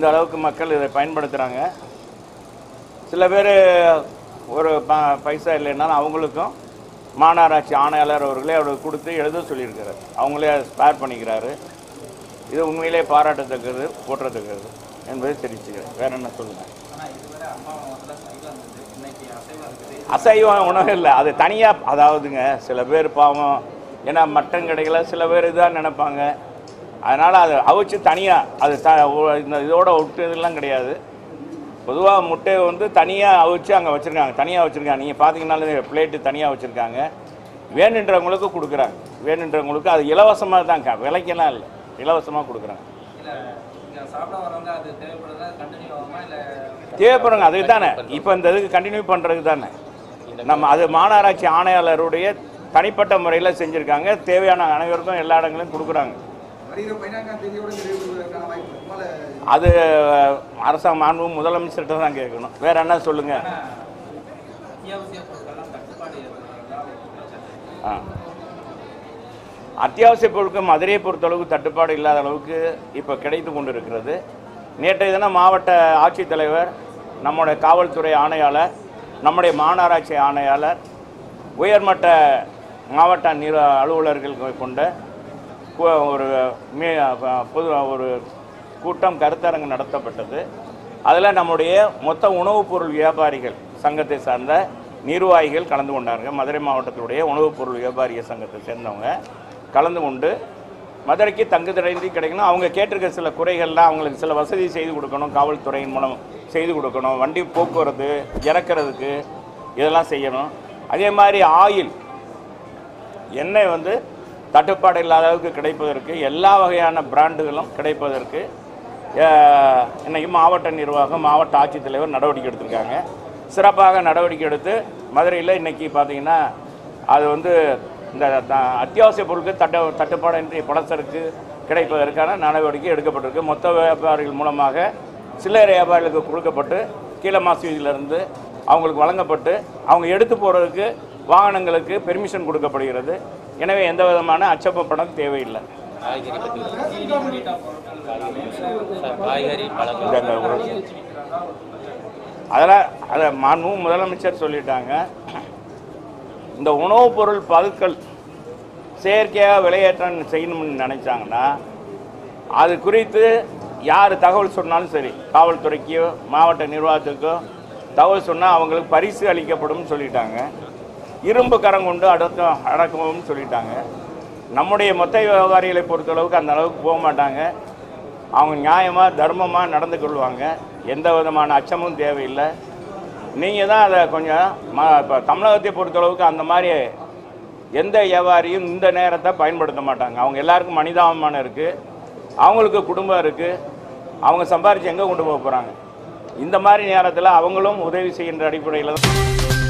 இந்த அளவுக்கு மக்கள் இதை பயன்படுத்துகிறாங்க சில பேர் ஒரு ப பைசா இல்லைன்னாலும் அவங்களுக்கும் மாநகராட்சி ஆணையாளர் அவர்களே அவருக்கு கொடுத்து எழுத சொல்லியிருக்கிறார் அவங்களே ஸ்பேர் பண்ணிக்கிறாரு இது உண்மையிலே பாராட்டத்தக்கது போற்றத்தக்கது என்பதை தெரிவிச்சுக்கிறேன் வேற என்ன சொல்லுங்கள் ஆனால் இதுவரை அம்மா முதல்ல சைவம் இருந்தது இன்னைக்கு அசைவம் இருக்குது அசைவம் உணவு இல்லை அது தனியாக அதாவதுங்க சில பேர் பாவம் ஏன்னா மட்டன் கடைகளை சில பேர் இதாக நினைப்பாங்க அதனால் அதை அவிச்சு தனியாக அது த ஒ- இந்த இதோட விட்டுதெல்லாம் கிடையாது பொதுவாக முட்டையை வந்து தனியாக அவிச்சு அங்கே வச்சுருக்காங்க தனியாக வச்சுருக்காங்க நீங்கள் பார்த்தீங்கன்னாலும் பிளேட்டு தனியாக வச்சுருக்காங்க வேணுன்றவங்களுக்கு கொடுக்குறாங்க வேணுன்றவங்களுக்கு அது இலவசமாக தான் க- விலைக்கெல்லாம் இல்லை இலவசமாக கொடுக்குறாங்க இல்லை இங்கே சாப்பிட வரவங்க அது தேவைப்படுறதா கண்டினியூ ஆகுமா இல்லை தேவைப்படுங்க அதுக்கு தானே இப்போ இந்த இதுக்கு கண்டினியூ பண்ணுறதுக்கு தானே நம்ம அது மாநகராட்சி ஆணையாளருடைய தனிப்பட்ட முறையில் செஞ்சுருக்காங்க தேவையான அனைவருக்கும் எல்லா இடங்களையும் கொடுக்குறாங்க வருகிற பதினான்காம் தேதியோட நிறைவு பெறுவதற்கான வாய்ப்பு இருக்கு. மேல அது அரசாங்க மாண்பு முதலமைச்சர்கிட்ட தான் கேட்கணும் வேற என்ன சொல்லுங்க அத்தியாவசிய பொருட்கள்லாம் தட்டுப்பாடு ஏற்படுறதா ஒரு குற்றச்சாட்டு ஆ அத்தியாவசிய பொருட்கள் மதுரையை பொறுத்தளவுக்கு தட்டுப்பாடு இல்லாத அளவுக்கு இப்போ கிடைத்து கொண்டு இருக்கிறது நேற்றைய தினம் மாவட்ட ஆட்சித்தலைவர் நம்முடைய காவல்துறை ஆணையாளர் நம்முடைய மாநகராட்சி ஆணையாளர் உயர்மட்ட மாவட்ட நிர அலுவலர்கள் கொண்ட கு- ஒரு மீ பொது ஒரு கூட்டம் கருத்தரங்கு நடத்தப்பட்டது அதில் நம்முடைய மொத்த உணவுப் பொருள் வியாபாரிகள் சங்கத்தை சார்ந்த நிர்வாகிகள் கலந்து கொண்டாங்க மதுரை மாவட்டத்துடைய உணவுப் பொருள் வியாபாரிய சங்கத்தை சேர்ந்தவங்க கலந்து கொண்டு மதுரைக்கு தங்கு தடையின்றி கிடைக்கணும் அவங்க கேட்டிருக்க சில குறைகள்லாம் அவங்களுக்கு சில வசதி செய்து கொடுக்கணும் காவல்துறையின் மூலம் செய்து கொடுக்கணும் வண்டி போக்குவரத்து இறக்கிறதுக்கு இதெல்லாம் செய்யணும் அதே மாதிரி ஆயில் எண்ணெய் வந்து தட்டுப்பாடு இல்லாத அளவுக்கு கிடைப்பதற்கு எல்லா வகையான பிராண்டுகளும் கிடைப்பதற்கு அஹ், இன்னைக்கு மாவட்ட நிர்வாகம் மாவட்ட ஆட்சித்தலைவர் நடவடிக்கை எடுத்திருக்காங்க சிறப்பாக நடவடிக்கை எடுத்து மதுரையில் இன்னைக்கு பார்த்தீங்கன்னா அது வந்து இந்த த- அத்தியாவசிய பொருட்கள் தட்டு தட்டுப்பாடின்றி பலசரக்கு கிடைப்பதற்கான நடவடிக்கை எடுக்கப்பட்டிருக்கு மொத்த வியாபாரிகள் மூலமாக சில்லறை வியாபாரிகளுக்கு கொடுக்கப்பட்டு கீழமாசி வீதியிலிருந்து அவங்களுக்கு வழங்கப்பட்டு அவங்க எடுத்து போகிறதுக்கு வாகனங்களுக்கு பெர்மிஷன் கொடுக்கப்படுகிறது எனவே எந்த விதமான அச்சப்பப்படம் தேவையில்லை காய்கறி பற்றி சார் காய்கறி பழங்கள் இந்தாங்க ஒரு- அதெல்லாம் அதை மாண்பு முதலமைச்சர் சொல்லிட்டாங்க இந்த உணவுப் பொருள் பதுக்கல் செயற்கையாக விலையேற்றம் செய்யணும்னு நினைச்சாங்கன்னா அது குறித்து யார் தகவல் சொன்னாலும் சரி காவல்துறைக்கோ மாவட்ட நிர்வாகத்துக்கோ தகவல் சொன்னால் அவங்களுக்கு பரிசு அளிக்கப்படும் சொல்லிட்டாங்க இரும்பு கரம் கொண்டு அடக்க அடக்கவும் சொல்லிட்டாங்க நம்முடைய மொத்த வியாபாரிகளை பொறுத்தளவுக்கு அந்த அளவுக்கு போக மாட்டாங்க அவங்க நியாயமாக தர்மமாக நடந்து கொள்வாங்க எந்த விதமான அச்சமும் தேவையில்லை நீங்கள் தான் அதை கொஞ்சம் ம இப்போ தமிழகத்தை பொறுத்தளவுக்கு அந்த மாதிரி எந்த வியாபாரியும் இந்த நேரத்தை பயன்படுத்த மாட்டாங்க அவங்க எல்லாருக்கும் மனிதாபிமானம் இருக்குது அவங்களுக்கு குடும்பம் இருக்குது அவங்க சம்பாரித்து எங்கே கொண்டு போக போகிறாங்க இந்த மாதிரி நேரத்தில் அவங்களும் உதவி செய்கின்ற அடிப்படையில் தான்